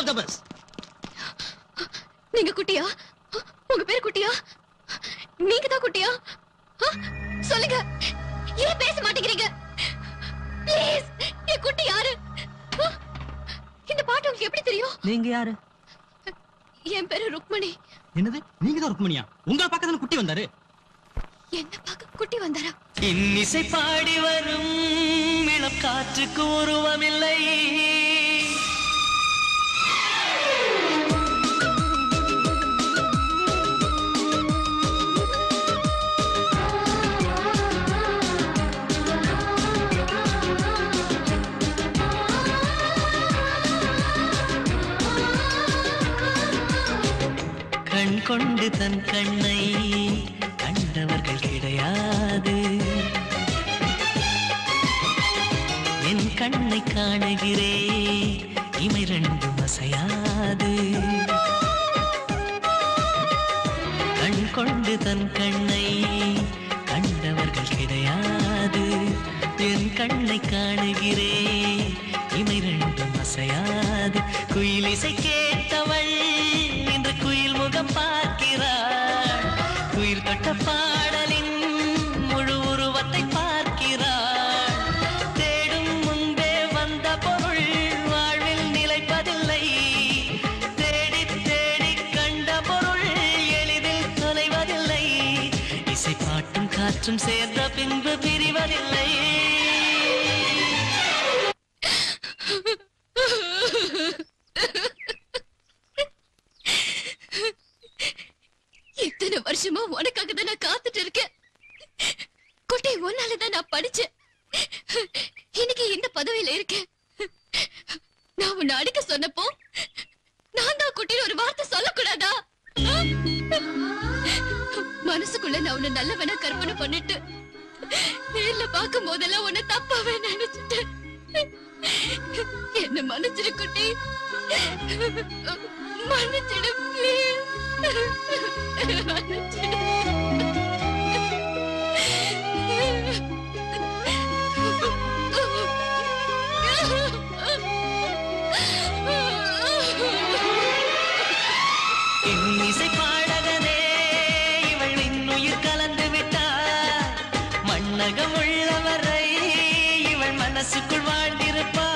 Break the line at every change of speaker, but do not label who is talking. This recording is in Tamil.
ஆல் தி பெஸ்ட்
நீங்க குட்டியா உங்க பேர் குட்டியா நீங்க தான் குட்டியா ஆ? சொல்லுங்க ஏன் பேச மாட்டேங்கிறீங்க ப்ளீஸ் என் குட்டி யாரு ஆ? இந்த பாட்டு உங்களுக்கு எப்படி தெரியும்
நீங்க யாரு
என் பேரு ருக்மணி
என்னது நீங்க தான் ருக்மணியா உங்க பக்கத்துல குட்டி வந்தாரு
என்ன பார்க்க குட்டி வந்தாரா
இன்னிசை பாடி வரும் இளம் காற்றுக்கு உருவமில்லை கண் கொண்டு தன் கண்ணை கண்டவர்கள் கிடையாது என் கண்ணை காணுகிறே இமை ரெண்டும் அசையாது கண் கொண்டு தன் கண்ணை கண்டவர்கள் கிடையாது என் கண்ணை காணுகிறே இமை ரெண்டும் அசையாது குயிலிசை கேட்டவள் இன்று குயில் முகம் பார்க்கிறாள் குயில் தொட்ட பாடலின் முழு உருவத்தை பார்க்கிறாள் தேடும் முன்பே வந்த பொருள் வாழ்வில் நிலைப்பதில்லை தேடி தேடி கண்ட பொருள் எளிதில் தொலைவதில்லை இசை பாட்டும் காற்றும் சேர்ந்த பின்பு பிரிவதில்லை
இத்தனை வருஷமா உனக்காக தான் நான் காத்துட்டு இருக்கேன் குட்டி உன்னாலதான் நான் படிச்சேன் இன்னைக்கு இந்த பதவியில இருக்கேன் நான் உன்னை அடிக்க சொன்னப்போ நான் தான் குட்டின்னு ஒரு வார்த்தை சொல்லக்கூடாதா மனசுக்குள்ள நான் உன்னை நல்லவனா கற்பனை பண்ணிட்டு நேர்ல பார்க்கும் போதெல்லாம் உன்னை தப்பாவே நினைச்சிட்டேன் என்ன மன்னிச்சிடு குட்டி மன்னிச்சிடு ப்ளீஸ்
இன்னிசை பாடகனே இவள் இன்னுயிர் கலந்து விட்டார் மண்ணகம் உள்ளவரை இவள் மனசுக்குள் வாழ்ந்திருப்பார்